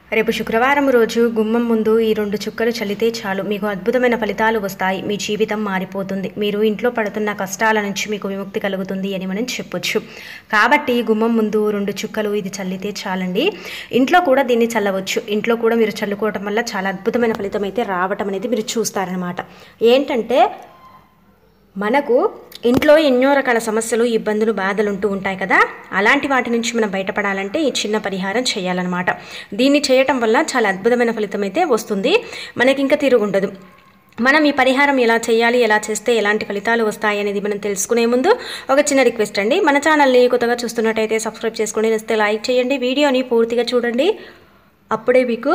రేపు శుక్రవారం రోజు గుమ్మం ముందు ఈ రెండు చుక్కలు చల్లితే చాలు మీకు అద్భుతమైన ఫలితాలు వస్తాయి మీ జీవితం మారిపోతుంది మీరు ఇంట్లో పడుతున్న కష్టాల నుంచి మీకు విముక్తి కలుగుతుంది అని మనం చెప్పొచ్చు కాబట్టి గుమ్మం ముందు రెండు చుక్కలు ఇది చల్లితే చాలండి ఇంట్లో కూడా దీన్ని చల్లవచ్చు ఇంట్లో కూడా మీరు చల్లుకోవటం వల్ల చాలా అద్భుతమైన ఫలితం అయితే రావటం అనేది మీరు చూస్తారనమాట ఏంటంటే మనకు ఇంట్లో ఎన్నో రకాల సమస్యలు ఇబ్బందులు బాధలు ఉంటూ ఉంటాయి కదా అలాంటి వాటి నుంచి మనం బయటపడాలంటే ఈ చిన్న పరిహారం చేయాలన్నమాట దీన్ని చేయటం వల్ల చాలా అద్భుతమైన ఫలితం అయితే వస్తుంది మనకి ఇంకా తిరుగుండదు మనం ఈ పరిహారం ఎలా చేయాలి ఎలా చేస్తే ఎలాంటి ఫలితాలు వస్తాయి అనేది మనం తెలుసుకునే ముందు ఒక చిన్న రిక్వెస్ట్ అండి మన ఛానల్ని కొత్తగా చూస్తున్నట్టయితే సబ్స్క్రైబ్ చేసుకోండి నచ్చితే లైక్ చేయండి వీడియోని పూర్తిగా చూడండి అప్పుడే మీకు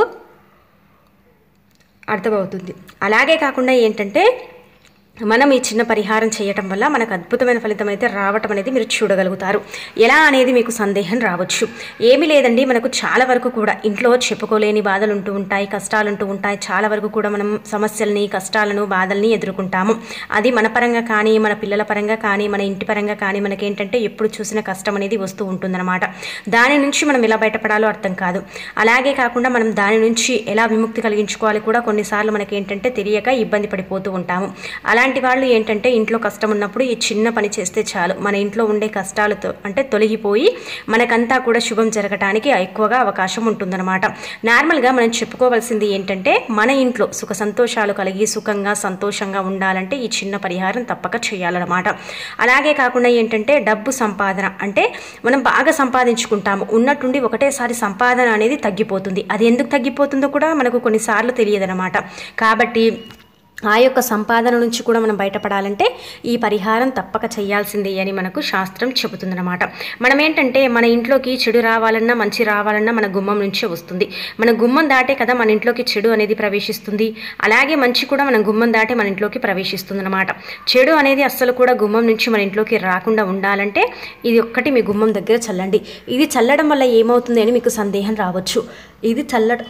అర్థమవుతుంది అలాగే కాకుండా ఏంటంటే మనం ఈ చిన్న పరిహారం చేయటం వల్ల మనకు అద్భుతమైన ఫలితం అయితే రావటం అనేది మీరు చూడగలుగుతారు ఎలా అనేది మీకు సందేహం రావచ్చు ఏమీ లేదండి మనకు చాలా వరకు కూడా ఇంట్లో చెప్పుకోలేని బాధలు ఉంటూ ఉంటాయి కష్టాలు ఉంటూ ఉంటాయి చాలా వరకు కూడా మనం సమస్యల్ని కష్టాలను బాధల్ని ఎదుర్కొంటాము అది మన పరంగా కానీ మన పిల్లల పరంగా కానీ మన ఇంటి పరంగా కానీ మనకేంటంటే ఎప్పుడు చూసిన కష్టం అనేది వస్తూ ఉంటుందన్నమాట దాని నుంచి మనం ఎలా బయటపడాలో అర్థం కాదు అలాగే కాకుండా మనం దాని నుంచి ఎలా విముక్తి కలిగించుకోవాలి కూడా కొన్నిసార్లు మనకేంటంటే తెలియక ఇబ్బంది పడిపోతూ ఉంటాము అలాంటి వాళ్ళు ఏంటంటే ఇంట్లో కష్టం ఉన్నప్పుడు ఈ చిన్న పని చేస్తే చాలు మన ఇంట్లో ఉండే కష్టాలతో అంటే తొలగిపోయి మనకంతా కూడా శుభం జరగటానికి ఎక్కువగా అవకాశం ఉంటుందన్నమాట నార్మల్గా మనం చెప్పుకోవాల్సింది ఏంటంటే మన ఇంట్లో సుఖ సంతోషాలు కలిగి సుఖంగా సంతోషంగా ఉండాలంటే ఈ చిన్న పరిహారం తప్పక చేయాలన్నమాట అలాగే కాకుండా ఏంటంటే డబ్బు సంపాదన అంటే మనం బాగా సంపాదించుకుంటాము ఉన్నట్టుండి ఒకటేసారి సంపాదన అనేది తగ్గిపోతుంది అది ఎందుకు తగ్గిపోతుందో కూడా మనకు కొన్నిసార్లు తెలియదన్నమాట కాబట్టి ఆ యొక్క సంపాదన నుంచి కూడా మనం బయటపడాలంటే ఈ పరిహారం తప్పక చేయాల్సిందే అని మనకు శాస్త్రం చెబుతుందన్నమాట మనం ఏంటంటే మన ఇంట్లోకి చెడు రావాలన్నా మంచి రావాలన్నా మన గుమ్మం నుంచే వస్తుంది మన గుమ్మం దాటే కదా మన ఇంట్లోకి చెడు అనేది ప్రవేశిస్తుంది అలాగే మంచి కూడా మన గుమ్మం దాటే మన ఇంట్లోకి ప్రవేశిస్తుంది అనమాట చెడు అనేది అస్సలు కూడా గుమ్మం నుంచి మన ఇంట్లోకి రాకుండా ఉండాలంటే ఇది ఒక్కటి మీ గుమ్మం దగ్గర చల్లండి ఇది చల్లడం వల్ల ఏమవుతుంది అని మీకు సందేహం రావచ్చు ఇది చల్లడం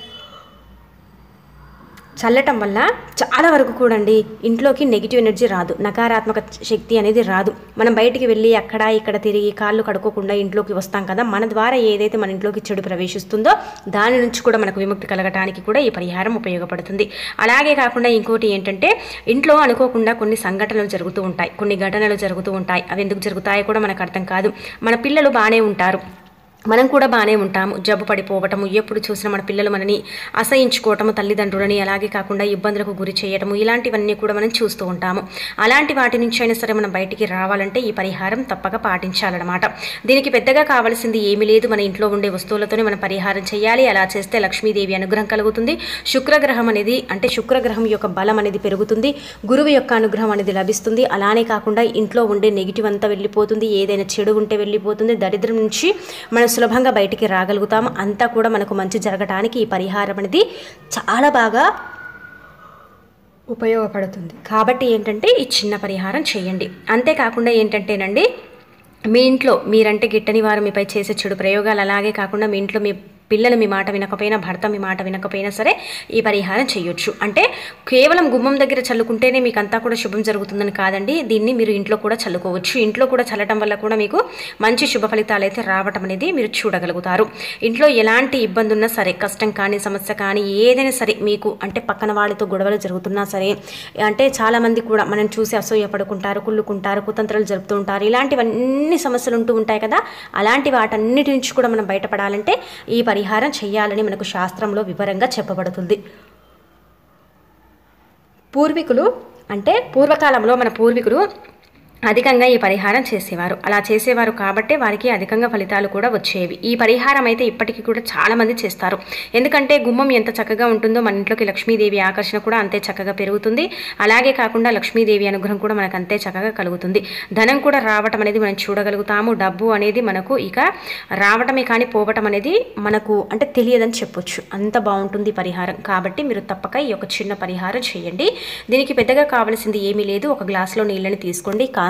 చల్లటం వల్ల చాలా వరకు కూడండి ఇంట్లోకి నెగిటివ్ ఎనర్జీ రాదు నకారాత్మక శక్తి అనేది రాదు మనం బయటికి వెళ్ళి అక్కడ ఇక్కడ తిరిగి కాళ్ళు కడుక్కోకుండా ఇంట్లోకి వస్తాం కదా మన ద్వారా ఏదైతే మన ఇంట్లోకి చెడు ప్రవేశిస్తుందో దాని నుంచి కూడా మనకు విముక్తి కలగటానికి కూడా ఈ పరిహారం ఉపయోగపడుతుంది అలాగే కాకుండా ఇంకోటి ఏంటంటే ఇంట్లో అనుకోకుండా కొన్ని సంఘటనలు జరుగుతూ ఉంటాయి కొన్ని ఘటనలు జరుగుతూ ఉంటాయి అవి ఎందుకు జరుగుతాయో కూడా మనకు అర్థం కాదు మన పిల్లలు బాగానే ఉంటారు మనం కూడా బాగానే ఉంటాము జబ్బు పడిపోవటము ఎప్పుడు చూసినా మన పిల్లలు మనని అసహించుకోవటము తల్లిదండ్రులని అలాగే కాకుండా ఇబ్బందులకు గురి చేయటము ఇలాంటివన్నీ కూడా మనం చూస్తూ ఉంటాము అలాంటి వాటి నుంచి అయినా సరే మనం బయటికి రావాలంటే ఈ పరిహారం తప్పక పాటించాలన్నమాట దీనికి పెద్దగా కావాల్సింది ఏమీ లేదు మన ఇంట్లో ఉండే వస్తువులతోనే మనం పరిహారం చేయాలి అలా చేస్తే లక్ష్మీదేవి అనుగ్రహం కలుగుతుంది శుక్రగ్రహం అనేది అంటే శుక్రగ్రహం యొక్క బలం అనేది పెరుగుతుంది గురువు యొక్క అనుగ్రహం అనేది లభిస్తుంది అలానే కాకుండా ఇంట్లో ఉండే నెగిటివ్ అంతా వెళ్ళిపోతుంది ఏదైనా చెడు ఉంటే వెళ్ళిపోతుంది దరిద్రం నుంచి మనం సులభంగా బయటికి రాగలుగుతాము అంతా కూడా మనకు మంచి జరగడానికి ఈ పరిహారం అనేది చాలా బాగా ఉపయోగపడుతుంది కాబట్టి ఏంటంటే ఈ చిన్న పరిహారం చేయండి అంతేకాకుండా ఏంటంటేనండి మీ ఇంట్లో మీరంటే గిట్టని వారు మీపై చేసే చెడు ప్రయోగాలు అలాగే కాకుండా మీ ఇంట్లో మీ పిల్లలు మీ మాట వినకపోయినా భర్త మీ మాట వినకపోయినా సరే ఈ పరిహారం చేయొచ్చు అంటే కేవలం గుమ్మం దగ్గర చల్లుకుంటేనే మీకు అంతా కూడా శుభం జరుగుతుందని కాదండి దీన్ని మీరు ఇంట్లో కూడా చల్లుకోవచ్చు ఇంట్లో కూడా చల్లటం వల్ల కూడా మీకు మంచి శుభ ఫలితాలు అయితే రావటం అనేది మీరు చూడగలుగుతారు ఇంట్లో ఎలాంటి ఇబ్బంది ఉన్నా సరే కష్టం కానీ సమస్య కానీ ఏదైనా సరే మీకు అంటే పక్కన వాళ్ళతో గొడవలు జరుగుతున్నా సరే అంటే చాలామంది కూడా మనం చూసి అసూయ పడుకుంటారు కుళ్ళుకుంటారు కుతంత్రాలు జరుపుతూ ఉంటారు ఇలాంటివన్నీ సమస్యలు ఉంటూ ఉంటాయి కదా అలాంటి వాటన్నిటి నుంచి కూడా మనం బయటపడాలంటే ఈ పరిహారం చేయాలని మనకు శాస్త్రంలో వివరంగా చెప్పబడుతుంది పూర్వీకులు అంటే పూర్వకాలంలో మన పూర్వీకులు అధికంగా ఈ పరిహారం చేసేవారు అలా చేసేవారు కాబట్టే వారికి అధికంగా ఫలితాలు కూడా వచ్చేవి ఈ పరిహారం అయితే ఇప్పటికీ కూడా చాలా మంది చేస్తారు ఎందుకంటే గుమ్మం ఎంత చక్కగా ఉంటుందో మన ఇంట్లోకి లక్ష్మీదేవి ఆకర్షణ కూడా అంతే చక్కగా పెరుగుతుంది అలాగే కాకుండా లక్ష్మీదేవి అనుగ్రహం కూడా మనకు అంతే చక్కగా కలుగుతుంది ధనం కూడా రావటం అనేది మనం చూడగలుగుతాము డబ్బు అనేది మనకు ఇక రావటమే కానీ పోవటం అనేది మనకు అంటే తెలియదని చెప్పొచ్చు అంత బాగుంటుంది ఈ పరిహారం కాబట్టి మీరు తప్పక ఈ యొక్క చిన్న పరిహారం చేయండి దీనికి పెద్దగా కావాల్సింది ఏమీ లేదు ఒక గ్లాసులో నీళ్ళని తీసుకోండి కాస్త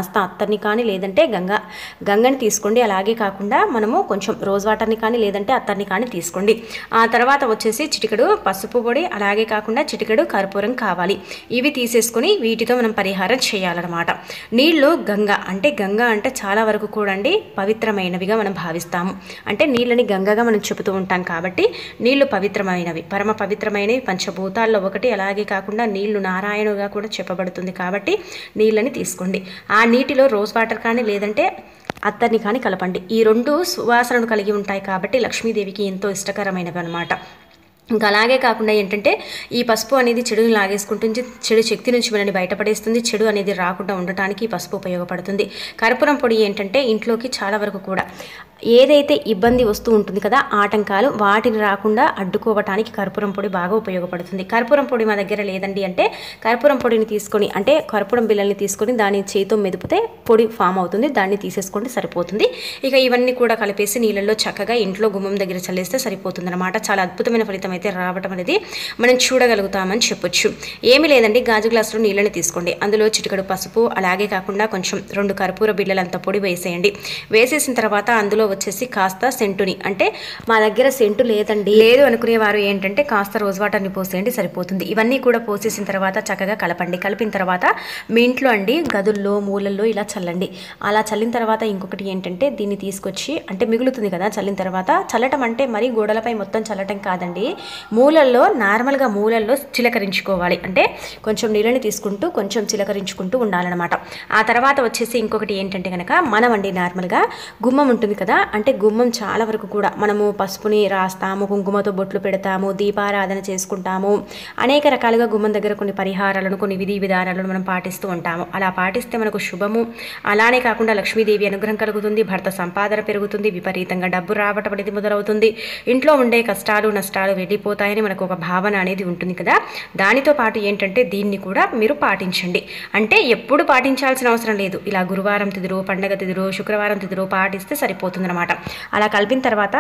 కాస్త అత్తర్ని కానీ లేదంటే గంగ గంగని తీసుకోండి అలాగే కాకుండా మనము కొంచెం రోజ్ వాటర్ని కానీ లేదంటే అత్తర్ని కానీ తీసుకోండి ఆ తర్వాత వచ్చేసి చిటికెడు పసుపు పొడి అలాగే కాకుండా చిటికెడు కర్పూరం కావాలి ఇవి తీసేసుకొని వీటితో మనం పరిహారం చేయాలన్నమాట నీళ్లు గంగ అంటే గంగ అంటే చాలా వరకు కూడా అండి పవిత్రమైనవిగా మనం భావిస్తాము అంటే నీళ్ళని గంగగా మనం చెబుతూ ఉంటాం కాబట్టి నీళ్లు పవిత్రమైనవి పరమ పవిత్రమైనవి పంచభూతాల్లో ఒకటి అలాగే కాకుండా నీళ్లు నారాయణుగా కూడా చెప్పబడుతుంది కాబట్టి నీళ్ళని తీసుకోండి ఆ నీటిలో రోజ్ వాటర్ కానీ లేదంటే అత్తర్ని కానీ కలపండి ఈ రెండు సువాసనను కలిగి ఉంటాయి కాబట్టి లక్ష్మీదేవికి ఎంతో ఇష్టకరమైనవి అనమాట ఇంకా అలాగే కాకుండా ఏంటంటే ఈ పసుపు అనేది చెడుని లాగేసుకుంటుంది చెడు శక్తి నుంచి మనల్ని బయటపడేస్తుంది చెడు అనేది రాకుండా ఉండటానికి ఈ పసుపు ఉపయోగపడుతుంది కర్పూరం పొడి ఏంటంటే ఇంట్లోకి చాలా వరకు కూడా ఏదైతే ఇబ్బంది వస్తూ ఉంటుంది కదా ఆటంకాలు వాటిని రాకుండా అడ్డుకోవటానికి కర్పూరం పొడి బాగా ఉపయోగపడుతుంది కర్పూరం పొడి మా దగ్గర లేదండి అంటే కర్పూరం పొడిని తీసుకొని అంటే కర్పూరం బిళ్ళల్ని తీసుకొని దాన్ని చేతితో మెదిపితే పొడి ఫామ్ అవుతుంది దాన్ని తీసేసుకోండి సరిపోతుంది ఇక ఇవన్నీ కూడా కలిపేసి నీళ్ళల్లో చక్కగా ఇంట్లో గుమ్మం దగ్గర చల్లేస్తే సరిపోతుంది అనమాట చాలా అద్భుతమైన ఫలితం అయితే రావటం అనేది మనం చూడగలుగుతామని చెప్పొచ్చు ఏమీ లేదండి గాజు గ్లాసులో నీళ్ళని తీసుకోండి అందులో చిటికడు పసుపు అలాగే కాకుండా కొంచెం రెండు కర్పూర బిళ్ళలంత పొడి వేసేయండి వేసేసిన తర్వాత అందులో వచ్చేసి కాస్త సెంటుని అంటే మా దగ్గర సెంటు లేదండి లేదు అనుకునేవారు ఏంటంటే కాస్త రోజ్ వాటర్ని పోసేయండి సరిపోతుంది ఇవన్నీ కూడా పోసేసిన తర్వాత చక్కగా కలపండి కలిపిన తర్వాత మీ ఇంట్లో అండి గదుల్లో మూలల్లో ఇలా చల్లండి అలా చల్లిన తర్వాత ఇంకొకటి ఏంటంటే దీన్ని తీసుకొచ్చి అంటే మిగులుతుంది కదా చల్లిన తర్వాత చల్లటం అంటే మరీ గోడలపై మొత్తం చల్లటం కాదండి మూలల్లో నార్మల్గా మూలల్లో చిలకరించుకోవాలి అంటే కొంచెం నీళ్ళని తీసుకుంటూ కొంచెం చిలకరించుకుంటూ ఉండాలన్నమాట ఆ తర్వాత వచ్చేసి ఇంకొకటి ఏంటంటే కనుక మనం అండి నార్మల్గా గుమ్మం ఉంటుంది కదా అంటే గుమ్మం చాలా వరకు కూడా మనము పసుపుని రాస్తాము కుంకుమతో బొట్లు పెడతాము దీపారాధన చేసుకుంటాము అనేక రకాలుగా గుమ్మం దగ్గర కొన్ని పరిహారాలను కొన్ని విధి విధానాలను మనం పాటిస్తూ ఉంటాము అలా పాటిస్తే మనకు శుభము అలానే కాకుండా లక్ష్మీదేవి అనుగ్రహం కలుగుతుంది భర్త సంపాదన పెరుగుతుంది విపరీతంగా డబ్బు రావటం అనేది మొదలవుతుంది ఇంట్లో ఉండే కష్టాలు నష్టాలు వెళ్ళిపోతాయని మనకు ఒక భావన అనేది ఉంటుంది కదా దానితో పాటు ఏంటంటే దీన్ని కూడా మీరు పాటించండి అంటే ఎప్పుడు పాటించాల్సిన అవసరం లేదు ఇలా గురువారం తిథులు పండగ తిథులు శుక్రవారం తిథులు పాటిస్తే సరిపోతుందన్నమాట అలా కలిపిన తర్వాత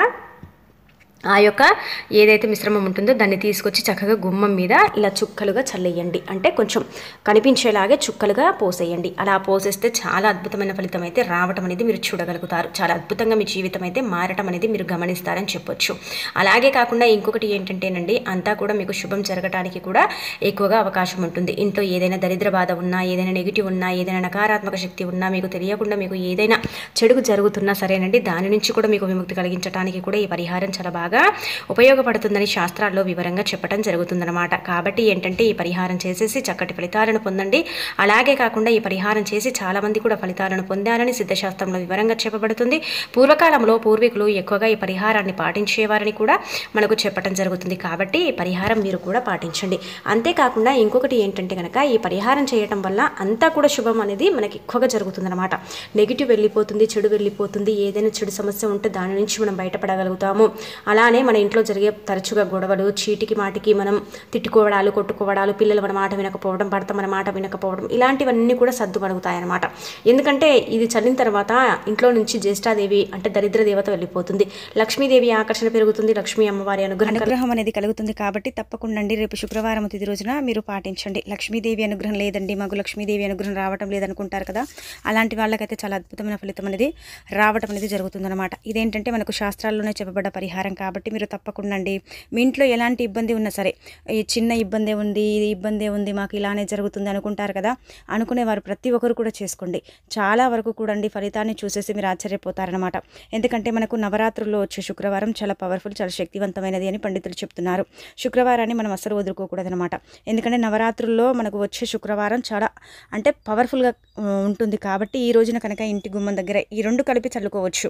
ఆ యొక్క ఏదైతే మిశ్రమం ఉంటుందో దాన్ని తీసుకొచ్చి చక్కగా గుమ్మం మీద ఇలా చుక్కలుగా చల్లేయండి అంటే కొంచెం కనిపించేలాగే చుక్కలుగా పోసేయండి అలా పోసేస్తే చాలా అద్భుతమైన ఫలితం అయితే రావటం అనేది మీరు చూడగలుగుతారు చాలా అద్భుతంగా మీ జీవితం అయితే మారటం అనేది మీరు గమనిస్తారని చెప్పొచ్చు అలాగే కాకుండా ఇంకొకటి ఏంటంటేనండి అంతా కూడా మీకు శుభం జరగటానికి కూడా ఎక్కువగా అవకాశం ఉంటుంది ఇంట్లో ఏదైనా దరిద్ర బాధ ఉన్నా ఏదైనా నెగిటివ్ ఉన్నా ఏదైనా నకారాత్మక శక్తి ఉన్నా మీకు తెలియకుండా మీకు ఏదైనా చెడుకు జరుగుతున్నా సరేనండి దాని నుంచి కూడా మీకు విముక్తి కలిగించడానికి కూడా ఈ పరిహారం చాలా బాగా ఉపయోగపడుతుందని శాస్త్రాల్లో వివరంగా చెప్పడం జరుగుతుందన్నమాట కాబట్టి ఏంటంటే ఈ పరిహారం చేసేసి చక్కటి ఫలితాలను పొందండి అలాగే కాకుండా ఈ పరిహారం చేసి చాలామంది కూడా ఫలితాలను పొందారని సిద్ధశాస్త్రంలో వివరంగా చెప్పబడుతుంది పూర్వకాలంలో పూర్వీకులు ఎక్కువగా ఈ పరిహారాన్ని పాటించేవారని కూడా మనకు చెప్పడం జరుగుతుంది కాబట్టి ఈ పరిహారం మీరు కూడా పాటించండి అంతేకాకుండా ఇంకొకటి ఏంటంటే కనుక ఈ పరిహారం చేయటం వల్ల అంతా కూడా శుభం అనేది మనకి ఎక్కువగా జరుగుతుందన్నమాట నెగిటివ్ వెళ్ళిపోతుంది చెడు వెళ్ళిపోతుంది ఏదైనా చెడు సమస్య ఉంటే దాని నుంచి మనం బయటపడగలుగుతాము అలానే మన ఇంట్లో జరిగే తరచుగా గొడవలు చీటికి మాటికి మనం తిట్టుకోవడాలు కొట్టుకోవడాలు పిల్లలు మన మాట వినకపోవడం భర్త మన మాట వినకపోవడం ఇలాంటివన్నీ కూడా సర్దుమణుగుతాయన్నమాట ఎందుకంటే ఇది చల్లిన తర్వాత ఇంట్లో నుంచి జ్యేష్ఠాదేవి అంటే దరిద్ర దేవత వెళ్ళిపోతుంది లక్ష్మీదేవి ఆకర్షణ పెరుగుతుంది లక్ష్మీ అమ్మవారి అనుగ్రహం కలుగు- అనుగ్రహం అనేది కలుగుతుంది కాబట్టి తప్పకుండా అండి రేపు శుక్రవారం తిథి రోజున మీరు పాటించండి లక్ష్మీదేవి అనుగ్రహం లేదండి మాకు లక్ష్మీదేవి అనుగ్రహం రావటం లేదనుకుంటారు కదా అలాంటి వాళ్ళకైతే చాలా అద్భుతమైన ఫలితం అనేది రావటం అనేది జరుగుతుందన్నమాట ఇదేంటంటే మనకు శాస్త్రాల్లోనే చెప్పబడ్డ పరిహారం కాబట్టి మీరు తప్పకుండా అండి మీ ఇంట్లో ఎలాంటి ఇబ్బంది ఉన్నా సరే ఈ చిన్న ఇబ్బందే ఉంది ఇది ఇబ్బందే ఉంది మాకు ఇలానే జరుగుతుంది అనుకుంటారు కదా అనుకునేవారు ప్రతి ఒక్కరు కూడా చేసుకోండి చాలా వరకు కూడా అండి ఫలితాన్ని చూసేసి మీరు ఆశ్చర్యపోతారనమాట ఎందుకంటే మనకు నవరాత్రుల్లో వచ్చే శుక్రవారం చాలా పవర్ఫుల్ చాలా శక్తివంతమైనది అని పండితులు చెప్తున్నారు శుక్రవారాన్ని మనం అసలు వదులుకోకూడదనమాట ఎందుకంటే నవరాత్రుల్లో మనకు వచ్చే శుక్రవారం చాలా అంటే పవర్ఫుల్గా ఆ, ఉంటుంది కాబట్టి ఈ రోజున కనుక ఇంటి గుమ్మం దగ్గర ఈ రెండు కలిపి చల్లుకోవచ్చు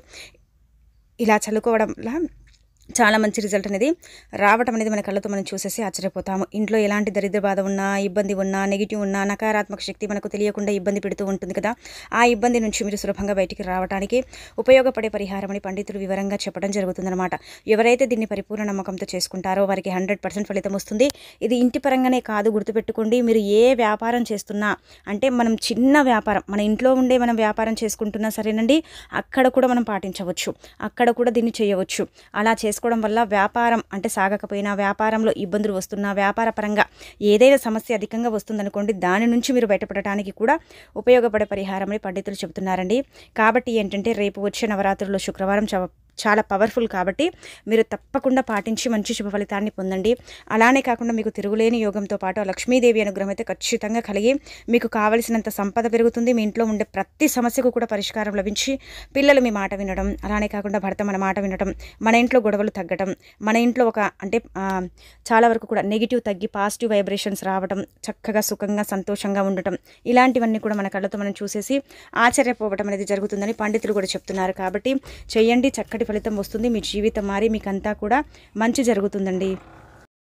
ఇలా చల్లుకోవడం వల్ల చాలా మంచి రిజల్ట్ అనేది రావటం అనేది మన కళ్ళతో మనం చూసేసి ఆశ్చర్యపోతాము ఇంట్లో ఎలాంటి దరిద్ర బాధ ఉన్నా ఇబ్బంది ఉన్నా నెగిటివ్ ఉన్నా నకారాత్మక శక్తి మనకు తెలియకుండా ఇబ్బంది పెడుతూ ఉంటుంది కదా ఆ ఇబ్బంది నుంచి మీరు సులభంగా బయటికి రావడానికి ఉపయోగపడే పరిహారం అని పండితులు వివరంగా చెప్పడం జరుగుతుందన్నమాట ఎవరైతే దీన్ని పరిపూర్ణ నమ్మకంతో చేసుకుంటారో వారికి హండ్రెడ్ పర్సెంట్ ఫలితం వస్తుంది ఇది ఇంటి పరంగానే కాదు గుర్తుపెట్టుకోండి మీరు ఏ వ్యాపారం చేస్తున్నా అంటే మనం చిన్న వ్యాపారం మన ఇంట్లో ఉండే మనం వ్యాపారం చేసుకుంటున్నా సరేనండి అక్కడ కూడా మనం పాటించవచ్చు అక్కడ కూడా దీన్ని చేయవచ్చు అలా చేసుకోవడం వల్ల వ్యాపారం అంటే సాగకపోయినా వ్యాపారంలో ఇబ్బందులు వస్తున్నా వ్యాపార పరంగా ఏదైనా సమస్య అధికంగా వస్తుందనుకోండి దాని నుంచి మీరు బయటపడటానికి కూడా ఉపయోగపడే పరిహారం అని పండితులు చెబుతున్నారండి కాబట్టి ఏంటంటే రేపు వచ్చే నవరాత్రుల్లో శుక్రవారం చవ చాలా పవర్ఫుల్ కాబట్టి మీరు తప్పకుండా పాటించి మంచి శుభ ఫలితాన్ని పొందండి అలానే కాకుండా మీకు తిరుగులేని యోగంతో పాటు ఆ లక్ష్మీదేవి అనుగ్రహం అయితే ఖచ్చితంగా కలిగి మీకు కావలసినంత సంపద పెరుగుతుంది మీ ఇంట్లో ఉండే ప్రతి సమస్యకు కూడా పరిష్కారం లభించి పిల్లలు మీ మాట వినడం అలానే కాకుండా భర్త మన మాట వినడం మన ఇంట్లో గొడవలు తగ్గడం మన ఇంట్లో ఒక అంటే ఆ, చాలా వరకు కూడా నెగిటివ్ తగ్గి పాజిటివ్ వైబ్రేషన్స్ రావడం చక్కగా సుఖంగా సంతోషంగా ఉండటం ఇలాంటివన్నీ కూడా మన కళ్ళతో మనం చూసేసి ఆశ్చర్యపోవటం అనేది జరుగుతుందని పండితులు కూడా చెప్తున్నారు కాబట్టి చేయండి చక్కటి ఫలితం వస్తుంది మీ జీవితం మారి మీకంతా కూడా మంచి జరుగుతుందండి